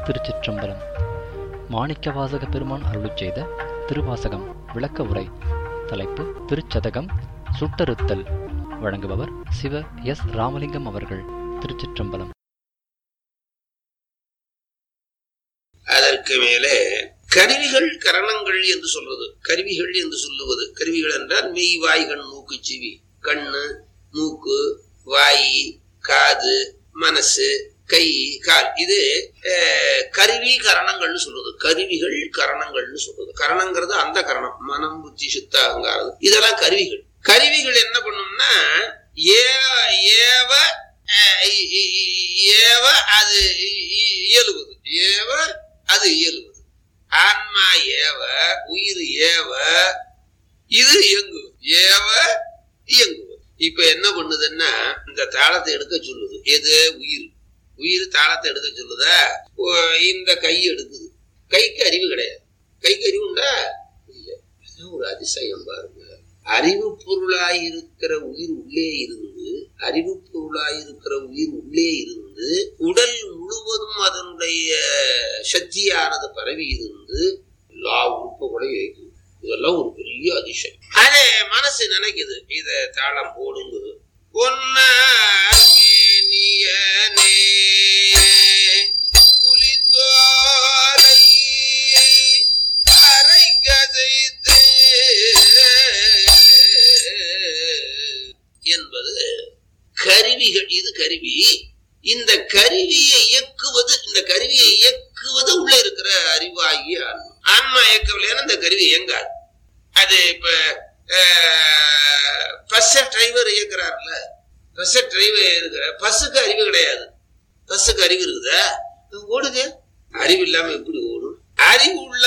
திருச்சிற்றம்பலம் மாணிக்கவாசக பெருமான் அருளிச் செய்த திருவாசகம் விளக்க உரை தலைப்பு திருச்சதகம் சுட்டறுத்தல் வழங்குபவர் சிவ எஸ் ராமலிங்கம் அவர்கள் திருச்சிற்றம்பலம் அதற்கு மேலே கருவிகள் கரணங்கள் என்று சொல்றது கருவிகள் என்று சொல்லுவது கருவிகள் என்றால் மெய் வாய் கண் மூக்கு செவி கண்ணு மூக்கு வாய் காது மனசு கை கால் இது அஹ், கருவி கரணங்கள்னு சொல்றது கருவிகள் கரணங்கள்னு சொல்றது கரணங்கிறது அந்த கரணம் மனம் புத்தி சுத்த அகங்காரம் இதெல்லாம் கருவிகள் கருவிகள் என்ன பண்ணும்னா ஏ- ஏவ அஹ், இ- இ- இ- ஏவ அது இ- இ- இயலுவது ஏவ அது இயலுவது ஆன்மா ஏவ உயிர் ஏவ இது இயங்குவது ஏவ இயங்குவது இப்ப என்ன பண்ணுதுன்னா இந்த தாளத்தை எடுக்க சொல்லுது எது உயிர் உயிர் தாளத்தை எடுக்க சொல்லுதா ஓ, இந்த கை எடுக்குது கைக்கு அறிவு கிடையாது கைக்கு அறிவு உண்டா இல்ல அதான் ஒரு அதிசயம் பாருங்க அறிவு பொருளாயிருக்கிற உயிர் உள்ளே இருந்து அறிவு பொருளாயிருக்கிற உயிர் உள்ளே இருந்து உடல் முழுவதும் அதனுடைய சக்தியானது பரவி இருந்து எல்லா உறுப்புகளையும் இயக்குது இதெல்லாம் ஒரு பெரிய அதிசயம் அதே மனசு நினைக்குது இத தாளம் போடுங்குது பொன்னானியனே புலித்தோலை அரை கதைத்து என்பது கருவிகள் இது கருவி இந்த கருவியை இயக்குவது இந்த கருவியை இயக்குவது உள்ள இருக்கிற அறிவாகிய ஆன்மா ஆன்மா இயக்கவில்லைன்னா இந்த கருவி இயங்காது அது இப்ப பஸ் டிரைவர் இயக்குறாருல்ல பஸ் டிரைவர் இருக்கிற பஸ்ஸுக்கு அறிவு கிடையாது பஸ்ஸுக்கு அறிவு இருக்குதா இது ஓடுது அறிவு இல்லாம எப்படி ஓடும் அறிவு உள்ள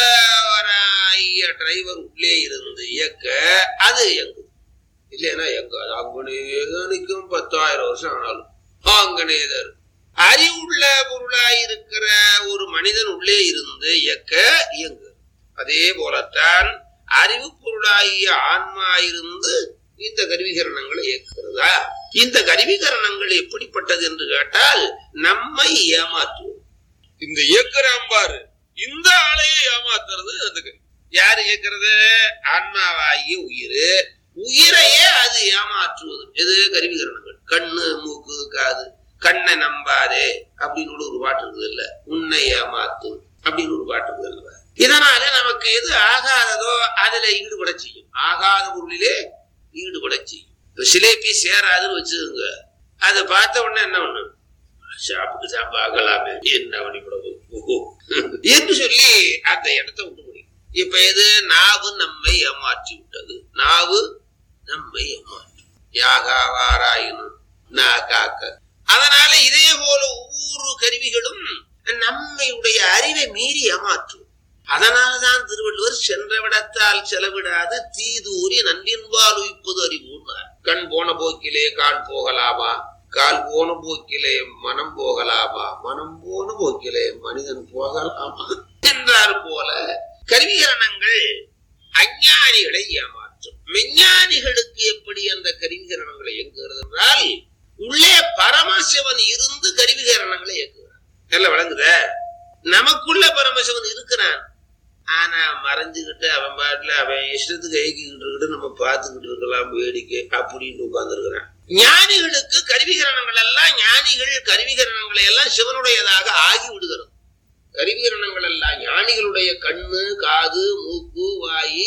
டிரைவர் உள்ளே இருந்து இயக்க அது இயங்குது இல்லைன்னா இயங்காது அங்கனே தான் நிற்கும் பத்தாயிரம் வருஷம் ஆனாலும் அங்கனே தான் இருக்கும் அறிவுள்ள பொருளாயிருக்கிற ஒரு மனிதன் உள்ளே இருந்து இயக்க இயங்கு அதே போலத்தான் அறிவு பொருளாகிய ஆன்மா இருந்து இந்த கருவிகரணங்களை இயக்குகிறதா இந்த கருவிகரணங்கள் எப்படிப்பட்டது என்று கேட்டால் நம்மை ஏமாற்றுவோம் இந்த இயக்குறான் பாரு இந்த ஆளையே ஏமாத்துறது அந்த கருவி யார் இயக்குறது ஆன்மாவாகிய உயிர் உயிரையே அது ஏமாற்றுவது எது கருவிகரணங்கள் கண்ணு மூக்கு காது கண்ணை நம்பாதே அப்படின்னு ஒரு பாட்டு இருக்குது இல்ல உன்னை ஏமாத்தும் அப்படின்னு ஒரு பாட்டு இருக்குது அல்லவா இதனால நமக்கு எது ஆகாததோ அதுல ஈடுபட செய்யும் ஆகாத பொருளிலே ஈடுபட செய்யும் இப்ப சிலேபி சேராதுன்னு வச்சுக்கோங்க அதை பார்த்த உடனே என்ன ஒண்ணு சாப்பிட்டு சாப்பாகலாமே என்ன பண்ணிவிட ஓஹோ என்று சொல்லி அந்த இடத்தை விட்டு முடியும் இப்ப எது நாவு நம்மை ஏமாற்றி விட்டது நாவு நம்மை ஏமாற்றும் யாகாவாராயினும் நா காக்க அதனால இதே போல ஒவ்வொரு கருவிகளும் நம்மையுடைய அறிவை மீறி ஏமாற்றும் அதனாலதான் திருவள்ளுவர் சென்ற விடத்தால் செலவிடாத தீதூரி நன்றின்பால் உயிப்பது அறிவுன்னார் கண் போன போக்கிலே கால் போகலாமா கால் போன போக்கிலே மனம் போகலாமா மனம் போன போக்கிலே மனிதன் போகலாமா என்றார் போல கருவிகரணங்கள் அஞ்ஞானிகளை ஏமாற்றும் மெஞ்ஞானிகளுக்கு எப்படி அந்த கருவிகரணங்களை இயங்குகிறது என்றால் உள்ளே பரமசிவன் இருந்து கருவிகரணங்களை இயக்குகிறான் நல்லா விளங்குத நமக்குள்ள பரமசிவன் இருக்கிறான் ஆனா மறைஞ்சுக்கிட்டு அவன் பாட்டுல அவன் இஷ்டத்துக்கு இயக்கிக்கிட்டு இருக்கிட்டு நம்ம பார்த்துக்கிட்டு இருக்கலாம் வேடிக்கை அப்படின்னு உட்கார்ந்துருக்கிறான் ஞானிகளுக்கு கருவிகரணங்கள் எல்லாம் ஞானிகள் கருவிகரணங்களை எல்லாம் சிவனுடையதாக ஆகி விடுகிறது கருவிகரணங்கள் எல்லாம் ஞானிகளுடைய கண்ணு காது மூக்கு வாய்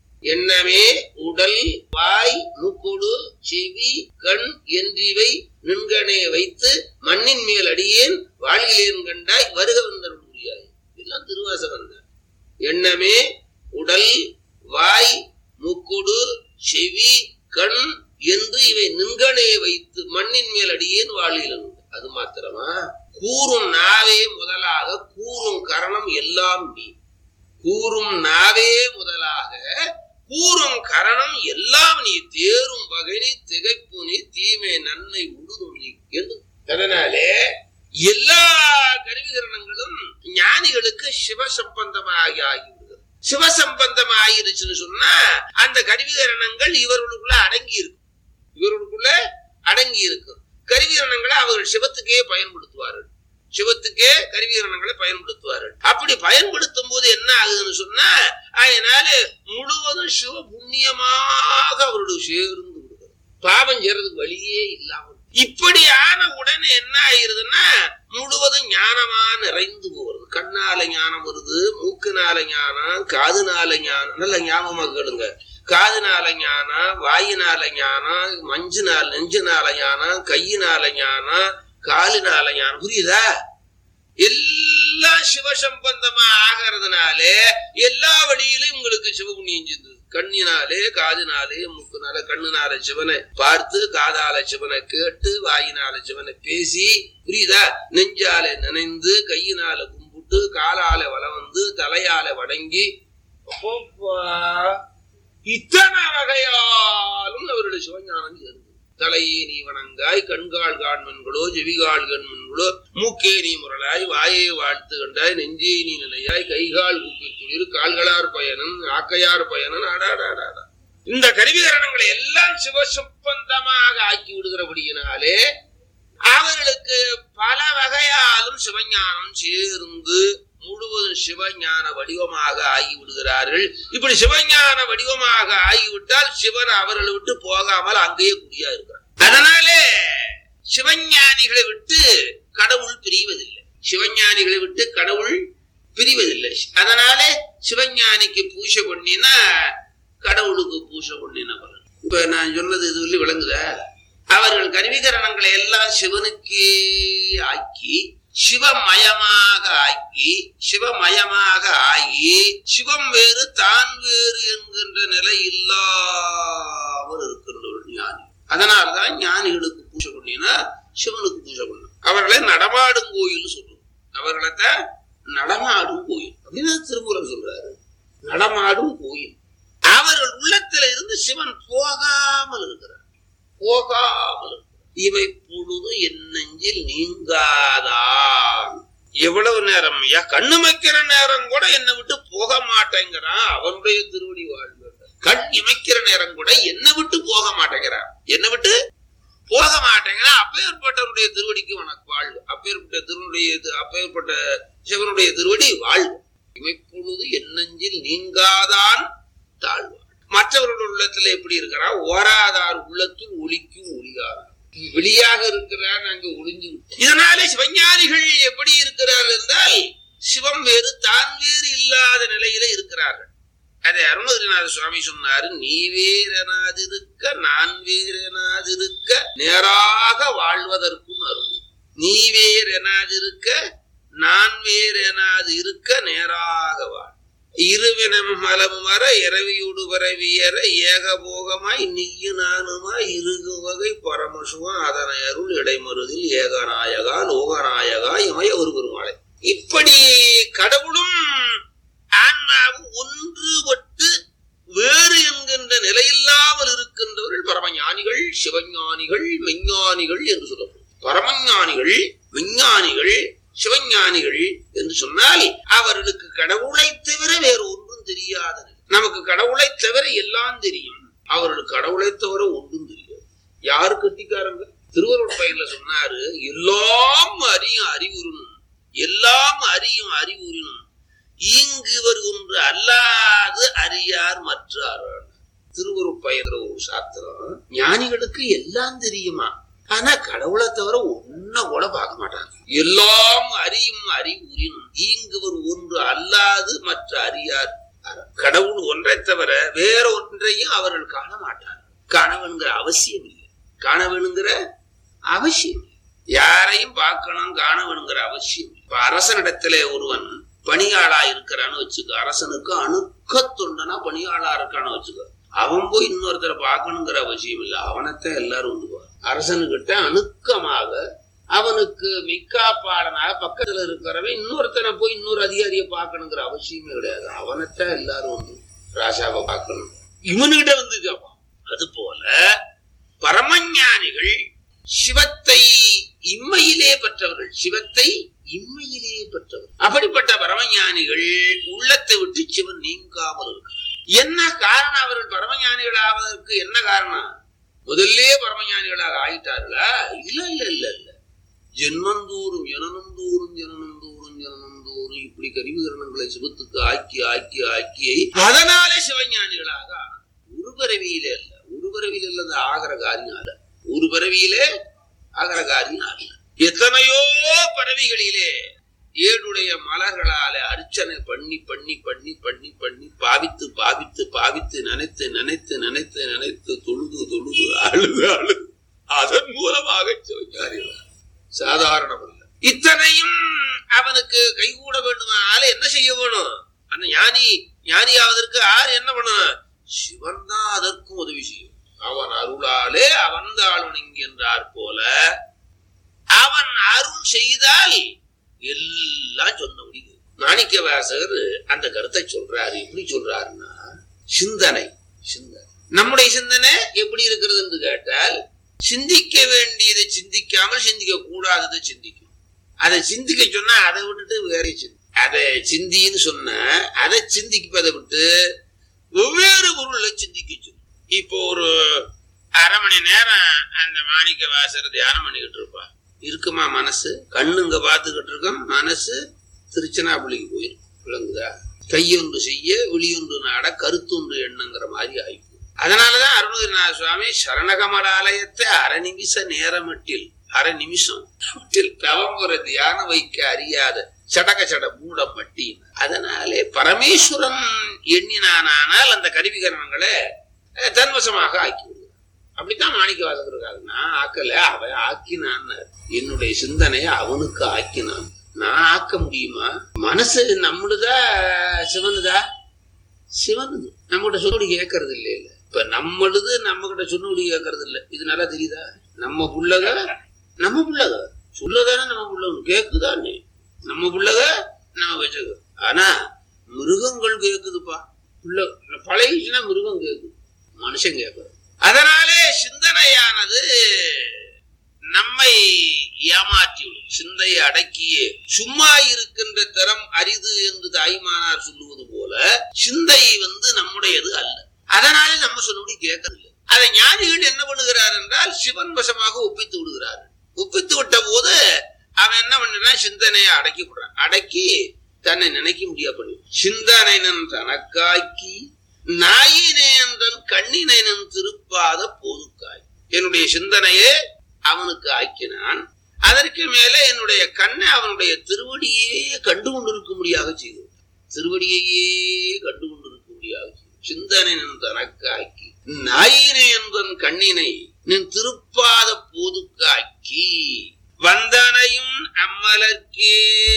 எண்ணமே உடல் வாய் மூக்குடு செவி கண் என்றிவை நின்கணே வைத்து மண்ணின் மேல் அடியேன் வாழ்கிலேன் கண்டாய் வருக வந்தருள் புரியாய் இதெல்லாம் திருவாசகம் தான் எண்ணமே உடல் வாய் மூக்குடு செவி கண் என்று இவை நின்கணே வைத்து மண்ணின் மேல் அடியேன் வாழ்கிலன் அது மாத்திரமா கூறும் நாவே முதலாக கூறும் கரணம் எல்லாம் நீ கூறும் நாவே முதலாக கூறும் கரணம் எல்லாம் நீ தேரும் வகை திகைப்பு நீ தீமை நன்மை உடுதும் நீ என்று அதனாலே எல்லா கருவிகரணங்களும் ஞானிகளுக்கு சிவ சம்பந்தமாகி ஆகிவிடுகிறது சிவ சம்பந்தம் ஆயிருச்சுன்னு சொன்னா அந்த கருவிகரணங்கள் இவர்களுக்குள்ள அடங்கி இருக்கும் இவர்களுக்குள்ள அடங்கி இருக்கும் கருவிகரணங்களை அவர்கள் சிவத்துக்கே பயன்படுத்துவார்கள் சிவத்துக்கே கருவிகரணங்களை பயன்படுத்துவார்கள் அப்படி பயன்படுத்தும் போது என்ன ஆகுதுன்னு சொன்னா அதனால முழுவதும் சிவ புண்ணியமாக அவருடைய சேர்ந்து விடுகிறது பாவம் செய்யறதுக்கு வழியே இல்லாமல் இப்படியான உடனே என்ன ஆயிருதுன்னா முழுவதும் ஞானமா நிறைந்து போகிறது கண்ணால ஞானம் வருது மூக்குனால ஞானம் காதுனால ஞானம் நல்ல ஞாபகமா கேளுங்க காதுனால ஞானம் வாயினால ஞானம் மஞ்சுனால நெஞ்சுனால ஞானம் கையினால ஞானம் காலினால ஞானம் புரியுதா எல்லாம் சிவசம்பந்தமா ஆகிறதுனாலே எல்லா வழியிலும் உங்களுக்கு சிவபுண்ணியம் செஞ்சது கண்ணினாலே காதினாலே மூக்குனால கண்ணுனால சிவனை பார்த்து காதால சிவனை கேட்டு வாயினால சிவனை பேசி புரியுதா நெஞ்சால நினைந்து கையினால கும்பிட்டு காலால வலம் வந்து தலையால வணங்கி அப்பப்பா, இத்தனை வகையாலும் அவருடைய சிவஞானம் சேர்ந்து தலையே நீ வணங்காய் கண்கால் காண்மன்களோ ஜெவிகால் கண்மன்களோ மூக்கே நீ முரளாய் வாயே வாழ்த்து கண்டாய் நெஞ்சே நீ நிலையாய் கைகால் குப்பி துளிர் கால்களார் பயணன் ஆக்கையார் பயணன் அடாடாடாடா இந்த கருவிகரணங்களை எல்லாம் சிவசம்பந்தமாக ஆக்கி விடுகிறபடியினாலே அவர்களுக்கு பல வகையாலும் சிவஞானம் சேர்ந்து முழுவதும் சிவஞான வடிவமாக ஆகி விடுகிறார்கள் இப்படி சிவஞான வடிவமாக ஆகிவிட்டால் சிவன் அவர்களை விட்டு போகாமல் அங்கேயே குடியா இருக்கிறார் அதனாலே சிவஞானிகளை விட்டு கடவுள் பிரிவதில்லை சிவஞானிகளை விட்டு கடவுள் பிரிவதில்லை அதனாலே சிவஞானிக்கு பூஜை பண்ணினா கடவுளுக்கு பூஜை பண்ணின பலன் இப்ப நான் சொன்னது இது சொல்லி விளங்குதா அவர்கள் கருவிகரணங்களை எல்லாம் சிவனுக்கே ஆக்கி சிவமயமாக ஆக்கி சிவமயமாக ஆகி சிவம் வேறு தான் வேறு என்கின்ற நிலை இல்லாமல் இருக்கின்றவர் ஞானி அதனால்தான் ஞானிகளுக்கு பூஜை பண்ணினா சிவனுக்கு பூஜை பண்ணும் அவர்களை நடமாடும் கோயில் சொல்லுவோம் அவர்களைத்தான் நடமாடும் கோயில் அப்படின்னு திருமுறை சொல்றாரு நடமாடும் கோயில் அவர்கள் உள்ளத்துல இருந்து சிவன் போகாமல் இருக்கிறார் போகாமல் இருக்கிறார். இவை பொழுது என் நெஞ்சில் நீங்காதான் எவ்வளவு நேரம் ஐயா கண்ணு வைக்கிற நேரம் கூட என்னை விட்டு போக மாட்டேங்கிறான் அவனுடைய திருவடி வாழ்வு கண் இமைக்கிற நேரம் கூட என்னை விட்டு போக மாட்டேங்கிறான் என்னை விட்டு போக மாட்டேங்கிறான் அப்பேற்பட்டவருடைய திருவடிக்கு உனக்கு வாழ்வு அப்பேற்பட்ட திருவனுடைய இது- அப்பேற்பட்ட சிவனுடைய திருவடி வாழ்வு இமைப்பொழுது எண்ணஞ்சில் நீங்காதான் தாழ்வாள் மற்றவர்கள் உள்ளத்துல எப்படி இருக்கிறான் ஓராதார் உள்ளத்தில் ஒளிக்கும் ஒளியாதார் வெளியாக இருக்கிறார் அங்கு ஒளிஞ்சு விட்டு. இதனாலே சிவஞானிகள் எப்படி இருக்கிறார்கள் என்றால் சிவம் வேறு தான் வேறு இல்லாத நிலையில இருக்கிறார்கள் அதை அருணகிரிநாத சுவாமி சொன்னாரு நீ வேறெனாதிருக்க நான் வேறெனாதிருக்க நேராக வாழ்வதற்கும் அருள் நீ வேறெனாதிருக்க நான் வேறெனாது இருக்க நேராக வாழ் இருவினம் மலம் வர இரவியுடு பரவியற ஏகபோகமாய் நீயு நானுமாய் இருகு வகை பரமசுவம் அதனை அருள் இடைமருதில் ஏகநாயகா லோகநாயகா இமய ஒரு பெருமாளை இப்படி கடவுளும் ஆன்மாவும் ஒன்றுபட்டு வேறு என்கின்ற நிலையில்லாமல் இருக்கின்றவர்கள் பரமஞானிகள் சிவஞானிகள் மெஞ்ஞானிகள் என்று சொல்லப்படும் பரமஞானிகள் விஞ்ஞானிகள் சிவஞானிகள் என்று சொன்னால் அவர்களுக்கு கடவுளை தவிர வேறு ஒன்றும் தெரியாத நிலை. நமக்கு கடவுளை தவிர எல்லாம் தெரியும் அவர்களுக்கு கடவுளை தவிர ஒன்றும் தெரியாது யாரு கட்டிக்காரங்க திருவருட் பயில சொன்னாரு எல்லாம் அறியும் அறிவுறணும் எல்லாம் அறியும் அறிவுறினும் ஈங்குவர் ஒன்று அல்லாது அறியார் மற்றார் திருவருட்பயத்துல ஒரு சாத்திரம் ஞானிகளுக்கு எல்லாம் தெரியுமா ஆனா கடவுளை தவிர ஒன்ன கூட பார்க்க மாட்டாங்க எல்லாம் அறியும் அறிவுறினும் ஈங்குவர் ஒன்று அல்லாது மற்ற அறியார் கடவுள் ஒன்றை தவிர வேற ஒன்றையும் அவர்கள் காண மாட்டார்கள் காண வேணுங்கிற அவசியம் இல்லை காண வேணுங்கிற அவசியம் இல்லை. யாரையும் பார்க்கணும் காண வேணுங்கிற அவசியம் இல்லை. இப்ப அரசனிடத்திலே ஒருவன் பணியாளா இருக்கிறான்னு வச்சுக்க அரசனுக்கு அணுக்க தொண்டனா பணியாளா இருக்கான்னு வச்சுக்க அவன் போய் இன்னொருத்தரை பார்க்கணுங்கிற அவசியம் இல்லை அவனைத்தான் எல்லாரும் வந்துவார் அரசனுக்கிட்ட அணுக்கமாக அவனுக்கு மிக்காப்பாளனாக பக்கத்துல இருக்கிறவன் இன்னொருத்தனை போய் இன்னொரு அதிகாரியை பார்க்கணுங்கிற அவசியமே கிடையாது அவனைத்தான் எல்லாரும் வந்து ராஜாவை பார்க்கணும் இவனுகிட்ட வந்து கேட்பான் அது போல பரமஞானிகள் சிவத்தை இம்மையிலே பெற்றவர்கள் சிவத்தை இம்மையிலே பெற்றவர்கள் அப்படிப்பட்ட பரமஞானிகள் உள்ளத்தை விட்டு சிவன் நீங்காமல் இருக்கிறார் என்ன காரணம் அவர்கள் பரமஞானிகள் ஆவதற்கு என்ன காரணம் முதல்லே பரமஞானிகளாக ஆயிட்டார்களா இல்ல இல்ல இல்ல இல்ல ஜென்மந்தோறும் ஜனனந்தோறும் ஜனனந்தோறும் ஜனனந்தோறும் இப்படி கருவிகரணங்களை சிவத்துக்கு ஆக்கி ஆக்கி ஆக்கி அதனாலே சிவஞானிகளாக ஆனார். ஒரு பிறவியிலே அல்ல ஒரு பிறவியில இல்லது ஆகிற காரியம் அல்ல ஒரு பிறவியிலே ஆகிற காரியம் அல்ல எத்தனையோ பிறவிகளிலே ஏழுடைய மலர்களால அர்ச்சனை பண்ணி பண்ணி பண்ணி பண்ணி பண்ணி பாவித்து பாவித்து பாவித்து நினைத்து நினைத்து நினைத்து நினைத்து தொழுது தொழுது அழுது அழுது அதன் மூலமாக சிவஞானிகள் சாதாரணம் அல்ல இத்தனையும் அவனுக்கு கைகூட வேண்டுமானால என்ன செய்ய வேணும் அந்த ஞானி ஞானியாவதற்கு யார் என்ன பண்ணணும் சிவன் தான் அதற்கும் உதவி செய்யும் அவன் அருளாலே அவன் என்றார் போல அவன் அருள் செய்தால் எல்லாம் சொல்ல முடியும் மாணிக்க வாசகர் அந்த கருத்தை சொல்றாரு எப்படி சொல்றாருன்னா சிந்தனை சிந்தனை நம்முடைய சிந்தனை எப்படி இருக்கிறது என்று கேட்டால் சிந்திக்க வேண்டியதை சிந்திக்காமல் சிந்திக்க கூடாததை சிந்திக்கும் அதை சிந்திக்க சொன்னா அதை விட்டுட்டு வேற சிந்தி அதை சிந்தின்னு சொன்னா அதை சிந்திப்பதை விட்டு வெவ்வேறு பொருளை சிந்திக்க சொல்லு இப்போ ஒரு அரை மணி நேரம் அந்த மாணிக்க வாசர் தியானம் பண்ணிக்கிட்டு இருப்பா இருக்குமா மனசு கண்ணுங்க பார்த்துக்கிட்டு இருக்கோம் மனசு திருச்சனாப்பள்ளிக்கு போயிருக்கு விளங்குதா கையொன்று செய்ய விழியொன்று நாட கருத்தொன்று எண்ணுங்கிற மாதிரி ஆயிப்போம் அதனாலதான் அருணகிரிநாத சுவாமி சரணகமலாலயத்தை அரை நிமிஷ நேரமட்டில் அரை நிமிஷம் மட்டில் தவம்புற தியானம் வைக்க அறியாத சடக சட மூட மட்டி அதனாலே பரமேஸ்வரன் எண்ணினானால் அந்த கருவிகரணங்களை அஹ், தன்வசமாக ஆக்கி விடுவார் அப்படித்தான் மாணிக்க வாசகர் இருக்காரு நான் ஆக்கல அவன் ஆக்கினான் என்னுடைய சிந்தனையை அவனுக்கு ஆக்கினான் நான் ஆக்க முடியுமா மனசு நம்மளுதா சிவனுதா சிவனுது நம்மகிட்ட சொன்னபடி கேட்கறது இல்ல இல்ல இப்ப நம்மளுது நம்ம கிட்ட சொன்னபடி கேட்கறது இல்ல இது நல்லா தெரியுதா நம்ம புள்ளக நம்ம புள்ளக சொல்லதானே நம்ம புள்ளக கேக்குதானே நம்ம புள்ளக நம்ம வச்சுக்க ஆனா மிருகங்கள் கேக்குதுப்பா புள்ள பழகிச்சுன்னா மிருகம் கேக்குது மனுஷன் கேட்கறது அதனாலே சிந்தனையானது நம்மை ஏமாற்றிவிடும் சிந்தையை அடக்கியே சும்மா இருக்கின்ற தரம் அரிது என்று தாய்மானார் சொல்லுவது போல சிந்தை வந்து நம்முடையது அல்ல அதனாலே நம்ம சொல்லுபடி கேட்கறதில்லை அதை ஞானிகள் என்ன பண்ணுகிறார் என்றால் சிவன் வசமாக ஒப்பித்து விடுகிறார்கள் ஒப்பித்து விட்ட போது அவன் என்ன பண்ணுறான் சிந்தனையை அடக்கி விடுறான் அடக்கி தன்னை நினைக்க முடியாது பண்ணி சிந்தனை நன் தனக்காக்கி நாயினேன்றன் கண்ணினன் திருப்பாத போதுக்காய் என்னுடைய சிந்தனையே அவனுக்கு ஆக்கினான் அதற்கு மேலே என்னுடைய கண்ணை அவனுடைய திருவடியே கண்டு கொண்டிருக்கும்படியாக செய்து விட்டான். திருவடியையே கண்டு கொண்டிருக்கும்படியாக செய்து சிந்தனை நின் தனக்காக்கி நாயினை என்பன் கண்ணினை நின் திருப்பாத போதுக்காக்கி வந்தனையும் அம்மலர்க்கே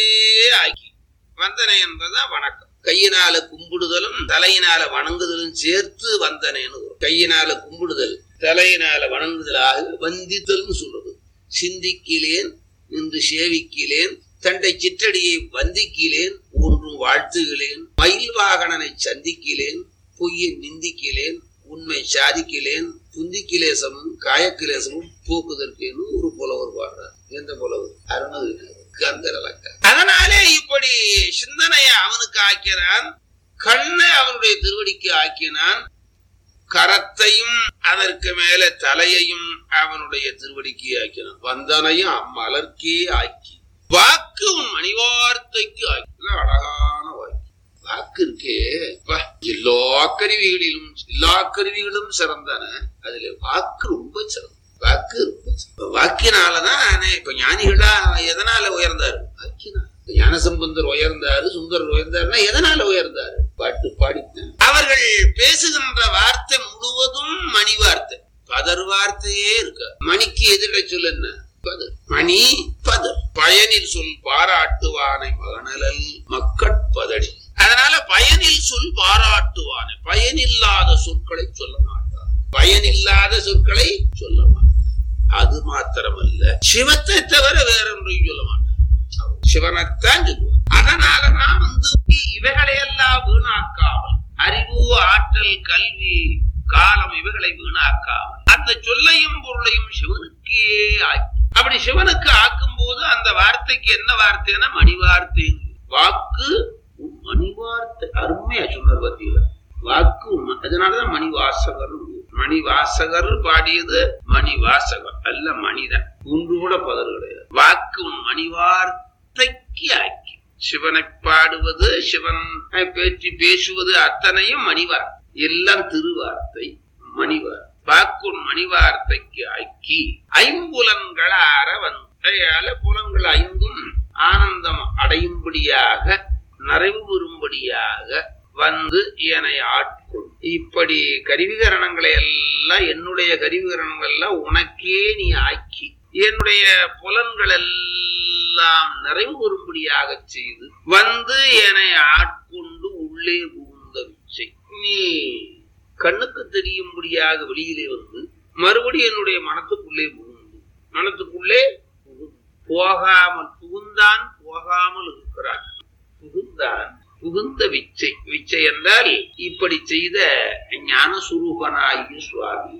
ஆக்கி வந்தனை என்பதுதான் வணக்கம் கையினால கும்பிடுதலும் தலையினால வணங்குதலும் சேர்த்து வந்தனைன்னு வரும் கையினால கும்பிடுதல் தலையினால வணங்குதலாக வந்தித்தல்னு சொல்றது சிந்திக்கிலேன் நின்று சேவிக்கிலேன் தண்டை சிற்றடியை வந்திக்கிலேன் ஒன்றும் வாழ்த்துகிறேன் மயில் வாகனனை சந்திக்கிலேன் பொய்யை நிந்திக்கிலேன் உண்மை சாதிக்கிலேன் புந்திக்கிலேசமும் காயக்கிலேசமும் போக்குதற்கேன்னு ஒரு புலவர் பாடுறார் எந்த புலவர் அருணகிரி கந்தரலக்க அதனாலே இப்படி சிந்தனையை அவனுக்கு ஆக்கிறான் கண்ணை அவனுடைய திருவடிக்கு ஆக்கினான் கரத்தையும் அதற்கு மேல தலையையும் அவனுடைய திருவடிக்கு ஆக்கினான் வந்தனையும் அம்மலர்க்கே ஆக்கி வாக்கு உன் மணிவார்த்தைக்கு ஆக்கி இது அழகான வாக்கு வாக்கு இருக்கே அப்பா, எல்லா கருவிகளிலும் எல்லா கருவிகளும் சிறந்தன அதுல வாக்கு ரொம்ப சிறந்தது வாக்கு ரொம்ப சிறந்தது. வாக்கினாலதான் நானே இப்ப ஞானிகளா எதனால உயர்ந்தாரு வாக்கினால ஞானசம்பந்தர் உயர்ந்தாரு சுந்தரர் உயர்ந்தாருன்னா எதனால உயர்ந்தாரு பாட்டு பாடித்தான் அவர்கள் பேசுகின்ற வார்த்தை முழுவதும் மணி வார்த்தை பதர் வார்த்தையே இருக்க மணிக்கு எதிர சொல் என்ன பதர் மணி பதர் பயனில் சொல் பாராட்டுவானை மகனலல் மக்கட்பதடி அதனால பயனில் சொல் பாராட்டுவானை பயனில்லாத சொற்களை சொல்ல மாட்டார் பயனில்லாத சொற்களை சொல்ல மாட்டார் அது மாத்திரமல்ல சிவத்தை தவிர வேற ஒன்றையும் சொல்ல மாட்டார் சிவனைத்தான் சொல்லுவார் அதனால நான் வந்து இவைகளையெல்லாம் வீணாக்காமல் அறிவு ஆற்றல் கல்வி காலம் இவைகளை வீணாக்காமல் அந்த சொல்லையும் பொருளையும் சிவனுக்கே ஆக்கி அப்படி சிவனுக்கு ஆக்கும் போது அந்த வார்த்தைக்கு என்ன வார்த்தைன்னா மணி வார்த்தை வாக்கு உன் மணி வார்த்தை அருமையா சொன்னார் பத்தியில வாக்கு உண்மை. அதனாலதான் மணி வாசகர் மணி வாசகர் பாடியது மணி வாசகர் அல்ல மனிதன் ஒன்று கூட பதறு கிடையாது வாக்கும் மணிவார்த்தைக்கு ஆக்கி சிவனை பாடுவது சிவன் பேச்சு பேசுவது அத்தனையும் மணிவார் எல்லாம் திருவார்த்தை மணிவார் வாக்குன் மணிவார்த்தைக்கு ஆக்கி ஐம்புலன்களார வந்தையால புலன்கள் ஐந்தும் ஆனந்தம் அடையும்படியாக நிறைவு பெறும்படியாக வந்து என்னை ஆட்கொள் இப்படி கருவிகரணங்களை எல்லாம் என்னுடைய கருவிகரணங்கள் எல்லாம் உனக்கே நீ ஆக்கி என்னுடைய புலன்கள் எல்லாம் நிறைவு பெறும்படியாக செய்து வந்து என்னை ஆட்கொண்டு உள்ளே புகுந்த விச்சை நீ கண்ணுக்கு தெரியும்படியாக வெளியிலே வந்து மறுபடியும் என்னுடைய மனத்துக்குள்ளே புகுந்து மனத்துக்குள்ளே புகுந்து போகாமல் புகுந்தான் போகாமல் இருக்கிறான் புகுந்தான் புகுந்த விச்சை விச்சை என்றால் இப்படி செய்த ஞான சுரூபனாகிய சுவாமி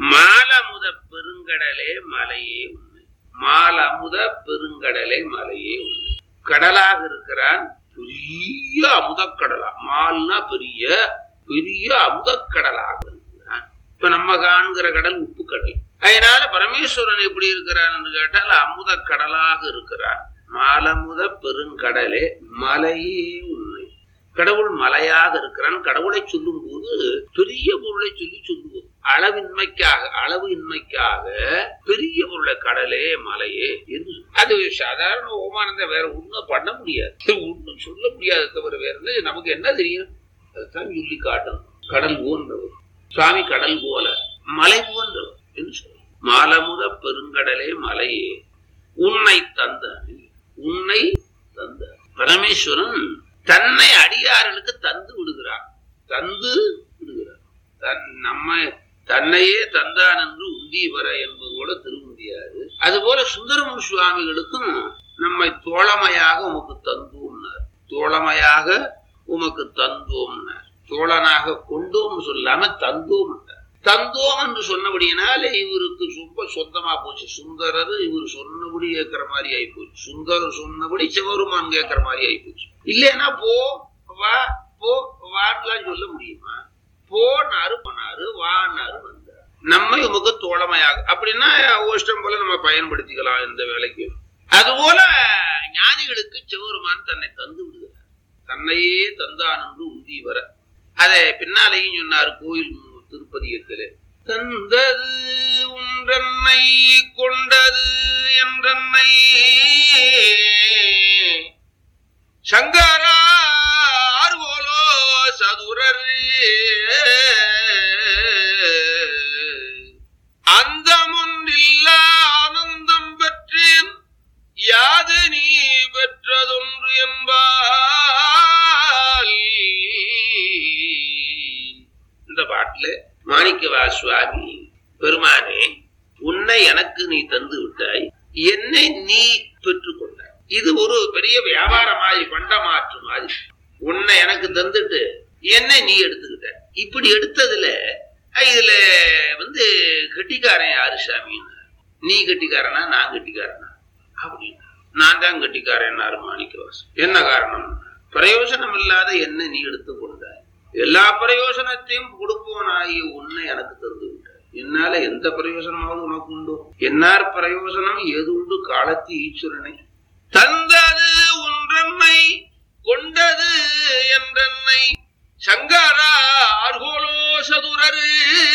மாலமுத பெருங்கடலே மலையே உண்மை மாலமுத பெருங்கடலே மலையே உண்மை கடலாக இருக்கிறான் பெரிய அமுதக்கடலா மால்னா பெரிய பெரிய அமுதக்கடலாக இருக்கிறான் இப்ப நம்ம காண்கிற கடல் உப்பு கடல் அதனால பரமேஸ்வரன் எப்படி இருக்கிறான் என்று கேட்டால் அமுத கடலாக இருக்கிறான் மாலமுத பெருங்கடலே மலையே உண்மை கடவுள் மலையாக இருக்கிறான் கடவுளை சொல்லும் போது பெரிய பொருளை சொல்லி சொல்லுவோம் அளவின்மைக்காக அளவு இன்மைக்காக பெரிய பொருளை கடலே மலையே என்று அது சாதாரண ஓமானந்த வேற ஒண்ணும் பண்ண முடியாது ஒண்ணும் சொல்ல முடியாது தவிர வேற என்ன நமக்கு என்ன தெரியும் அதுதான் சொல்லி காட்டணும் கடல் போன்றவர் சுவாமி கடல் போல மலை போன்றவர் என்று சொல்ல மாலமுத பெருங்கடலே மலையே உன்னை தந்த உன்னை தந்த பரமேஸ்வரன் தன்னை அடியார்களுக்கு தந்து விடுகிறார் தந்து விடுகிறார் தன் நம்ம தன்னையே தந்தான் என்று உந்தி வர என்பது கூட திருமுடியாது அதுபோல சுந்தரமூர் சுவாமிகளுக்கும் நம்மை தோழமையாக உமக்கு தந்தோம்னார் தோழமையாக உமக்கு தந்தோம்னார் தோழனாக கொண்டோம் சொல்லாம தந்தோம் தந்தோம் என்று சொன்னபடியினால இவருக்கு ரொம்ப சொந்தமா போச்சு சுந்தரர் இவர் சொன்னபடி கேட்கிற மாதிரி ஆகி போச்சு சுந்தரர் சொன்னபடி சிவருமான் கேட்கிற மாதிரி ஆகி போச்சு இல்லைன்னா போ வா போ வான்லாம் சொல்ல முடியுமா போனாரு போனாரு வானாரு வந்தார் நம்ம உமக்கு தோழமையாக அப்படின்னா ஓஷ்டம் போல நம்ம பயன்படுத்திக்கலாம் இந்த வேலைக்கு அதுபோல ஞானிகளுக்கு சிவருமான் தன்னை தந்து விடுகிறார் தன்னையே தந்தான் என்று உந்தி வர அதை பின்னாலேயும் சொன்னார் கோயில் திருப்பதியத்திலே தந்தது உன்றன்னை கொண்டது என்றன்னை சங்கரா ஆர்வோலோ சதுரர் அந்த முன்னில்ல ஆனந்தம் பெற்றேன் யாது நீ பெற்றதொன்று என்பால் இந்த பாட்டுல மாணிக்கவா சுவாமி பெருமானே உன்னை எனக்கு நீ தந்து விட்டாய் என்னை நீ பெற்றுக் கொண்டாய் இது ஒரு பெரிய வியாபார மாதிரி பண்டமாற்று மாதிரி உன்னை எனக்கு தந்துட்டு என்னை நீ எடுத்துக்கிட்ட இப்படி எடுத்ததுல இதுல வந்து கெட்டிக்காரன் யாரு சாமின்னு நீ கெட்டிக்காரனா நான் கெட்டிக்காரனா அப்படின்னா நான் தான் கெட்டிக்காரன் மாணிக்கவாசன் என்ன காரணம் பிரயோஜனம் இல்லாத என்ன நீ எடுத்துக் கொண்டாய் எல்லா பிரயோஜனத்தையும் கொடுப்பவனாகிய உன்னை எனக்கு தந்து விட்டார் என்னால எந்த பிரயோஜனமாவது உனக்கு உண்டோ என்னார் பிரயோஜனம் ஏது உண்டு காலத்து ஈஸ்வரனை தந்தது ஒன்றன்னை கொண்டது என்றன்னை சங்காரா ஆர்கோலோ சதுரரு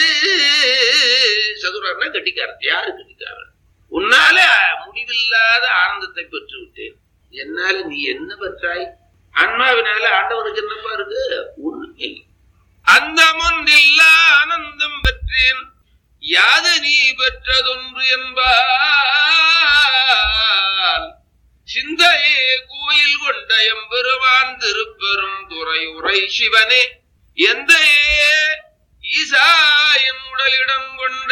சதுரர்னா கட்டிக்காரர் யாரு கட்டிக்காரர் உன்னால முடிவில்லாத ஆனந்தத்தை பெற்று விட்டேன் என்னால நீ என்ன பெற்றாய் அன்மாவினால ஆண்டவனுக்கு என்னப்பா இருக்கு ஒண்ணுமே அந்த முன்னில்ல ஆனந்தம் பெற்றேன் யாது நீ பெற்றதொன்று என்பால் சிந்தையே கோயில் கொண்ட எம்பெருமான் திருப்பெரும் துறை உரை சிவனே எந்த ஈசா என் உடலிடம் கொண்ட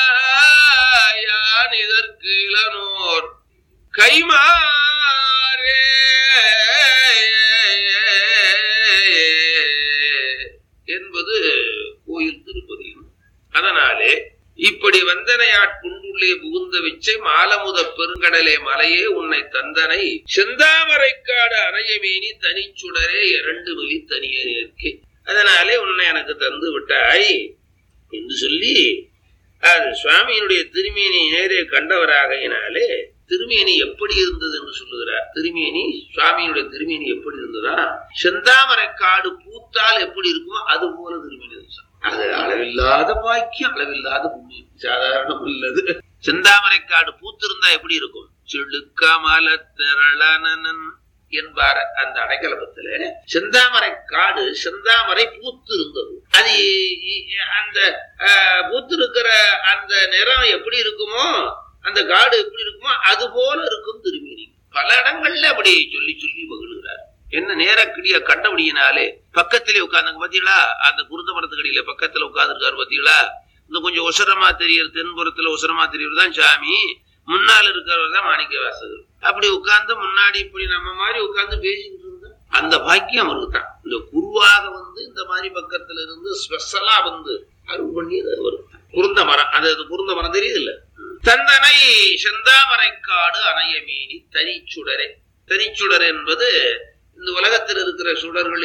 யான் இதற்கு இளனோர் கைமாறே என்பது கோயில் திருப்பதி அதனாலே இப்படி வந்தனையாட்கொண்டுள்ளே புகுந்த விச்சை மாலமுத பெருங்கடலே மலையே உன்னை தந்தனை செந்தாமரைக்காடு அணையமேனி தனிச்சுடரே இரண்டு மிலி தனியே நிற்கே அதனாலே உன்னை எனக்கு தந்து விட்டாய் என்று சொல்லி அது சுவாமியினுடைய திருமேனி நேரே கண்டவராகையினாலே திருமேனி எப்படி இருந்தது என்று சொல்லுகிறார் திருமேனி சுவாமியுடைய திருமேனி எப்படி இருந்ததா செந்தாமரை காடு பூத்தால் எப்படி இருக்குமோ அது போல திருமேனி இருந்துச்சு. அது அளவில்லாத பாக்கியம் அளவில்லாத புண்ணியம் சாதாரணம் உள்ளது செந்தாமரை காடு பூத்திருந்தா எப்படி இருக்கும் செழுக்கமல திரளனன் என்பார் அந்த அடைக்கலபத்துல செந்தாமரை காடு செந்தாமரை பூத்து இருந்தது அது இ- இ- அந்த அஹ், பூத்து இருக்கிற அந்த நிறம் எப்படி இருக்குமோ அந்த காடு எப்படி இருக்குமோ அது போல இருக்கும் திருமேனி பல இடங்கள்ல அப்படி சொல்லி சொல்லி மகிழ்கிறார் என்ன நேரக்கிடிய கண்டபடியினாலே பக்கத்திலே உட்கார்ந்தாங்க பாத்தீங்களா அந்த குருந்த மரத்துக்கடியில பக்கத்துல உட்கார்ந்துருக்காரு பாத்தீங்களா இந்த கொஞ்சம் உசரமா தெரியறது தென்புறத்துல உசரமா தெரியறது தான் சாமி முன்னால் இருக்கிறவர் தான் மாணிக்க வாசகர் அப்படி உட்கார்ந்து முன்னாடி இப்படி நம்ம மாதிரி உட்கார்ந்து பேசிக்கிட்டு இருந்தா அந்த பாக்கியம் அவருக்கு தான் இந்த குருவாக வந்து இந்த மாதிரி பக்கத்துல இருந்து ஸ்பெஷலா வந்து அருள் பண்ணியது அவருக்கு தான் குருந்த மரம் அது அது குருந்த மரம் தெரியுது இல்ல தந்தனை செந்தாமரை காடு அணையமீனி தனிச்சுடரே தனிச்சுடர் என்பது இந்த உலகத்தில் இருக்கிற சுடர்கள்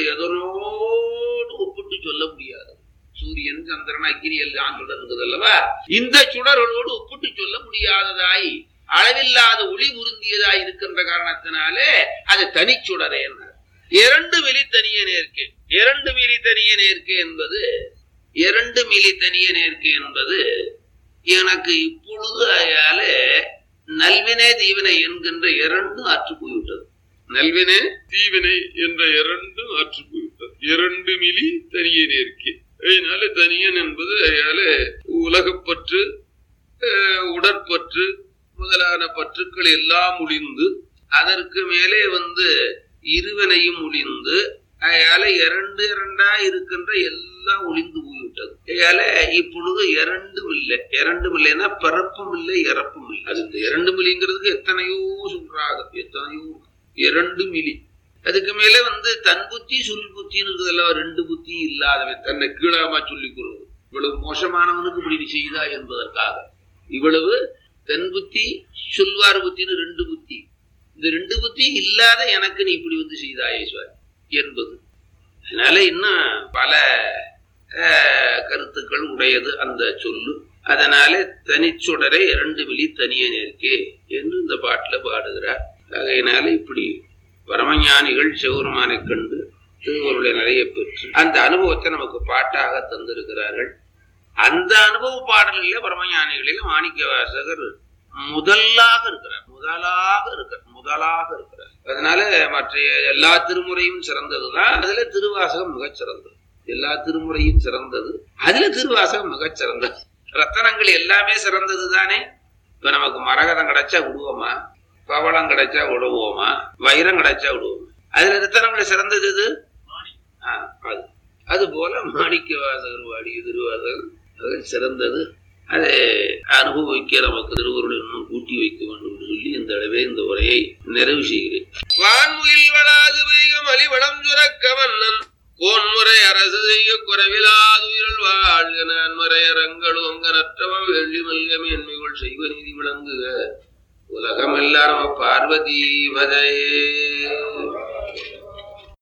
எதனோடு ஒப்பிட்டு சொல்ல முடியாது சூரியன் சந்திரன் அக்கினி எல்லாம் சுடர் இருக்குது அல்லவா இந்த சுடர்களோடு ஒப்பிட்டு சொல்ல முடியாததாய் அளவில்லாத ஒளி உருந்தியதாய் இருக்கின்ற காரணத்தினாலே அது தனிச்சுடரே என்றார் இரண்டு மிலி தனிய நேர்க்கை இரண்டு மிலி தனிய நேர்க்கை என்பது இரண்டு மிலி தனிய நேர்க்கை என்பது எனக்கு இப்பொழுது அயால நல்வினை தீவினை என்கின்ற இரண்டும் அற்று போய்விட்டது நல்வினை தீவினை என்ற இரண்டும் அற்று போய்விட்டது இரண்டு மிலி தனிய நேர்க்கை அதனால தனியன் என்பது அயால உலகப்பற்று அஹ், உடற்பற்று முதலான பற்றுக்கள் எல்லாம் ஒளிந்து அதற்கு மேலே வந்து இருவனையும் ஒளிந்து அயால இரண்டு இரண்டா இருக்கின்ற எல்லாம் ஒளிந்து போய்விட்டது அயால இப்பொழுது இரண்டும் இல்லை இரண்டும் இல்லைன்னா பிறப்பும் இல்லை இறப்பும் இல்லை அது இந்த இரண்டு மில்லிங்கிறதுக்கு எத்தனையோ சொல்றாங்க எத்தனையோ இரண்டு மிலி அதுக்கு மேல வந்து தன் புத்தி சுல் புத்தின்னு இருக்குதல்ல ரெண்டு புத்தியும் இல்லாதவன் தன்னை கீழாமா சொல்லிக் கொள்வது இவ்வளவு மோசமானவனுக்கு இப்படி நீ செய்தா என்பதற்காக இவ்வளவு தன் புத்தி சொல்வார் புத்தின்னு ரெண்டு புத்தி இந்த ரெண்டு புத்தி இல்லாத எனக்கு நீ இப்படி வந்து செய்தாயே சுவாமி என்பது அதனால இன்னும் பல அஹ், கருத்துக்கள் உடையது அந்த சொல்லு அதனால தனிச்சுடரை இரண்டு மிலி தனிய நேர்க்கே என்று இந்த பாட்டுல பாடுகிறார் ஆகையினால இப்படி பரமஞானிகள் சிவபெருமானை கண்டு திருவருளை நிறைய பெற்று அந்த அனுபவத்தை நமக்கு பாட்டாக தந்திருக்கிறார்கள் அந்த அனுபவ பாடலிலே பரமஞானிகளில் மாணிக்க வாசகர் முதலாக இருக்கிறார் முதலாக இருக்கிறார் முதலாக இருக்கிறார் அதனால மற்ற எல்லா திருமுறையும் சிறந்ததுதான் அதுல திருவாசகம் மிகச் சிறந்தது எல்லா திருமுறையும் சிறந்தது அதுல திருவாசகம் மிகச் சிறந்தது ரத்தனங்கள் எல்லாமே சிறந்தது தானே இப்ப நமக்கு மரகதம் கிடைச்சா விடுவோமா பவளம் கிடைச்சா விடுவோமா வைரம் கிடைச்சா விடுவோமா அதுல ரத்தனங்கள் சிறந்தது எது ஆ, அது அது போல மாணிக்க வாசகர் வாடிய திருவாசகர் அது சிறந்தது அதை அனுபவிக்க நமக்கு திருவருள் இன்னும் கூட்டி வைக்க வேண்டும் என்று சொல்லி இந்த அளவே இந்த உரையை நிறைவு செய்கிறேன் வான்முகில் வளாது வைகம் அலிவளம் சுரக்க மன்னன் கோன்முறை அரசு செய்ய குறைவிலாது உயிரல் வாழ்க நான்மறை அரங்களும் நற்றவம் வெள்ளி மல்க மேன்மைகள் செய்வ நீதி விளங்குக உலகமெல்லாம் பார்வதி பதையே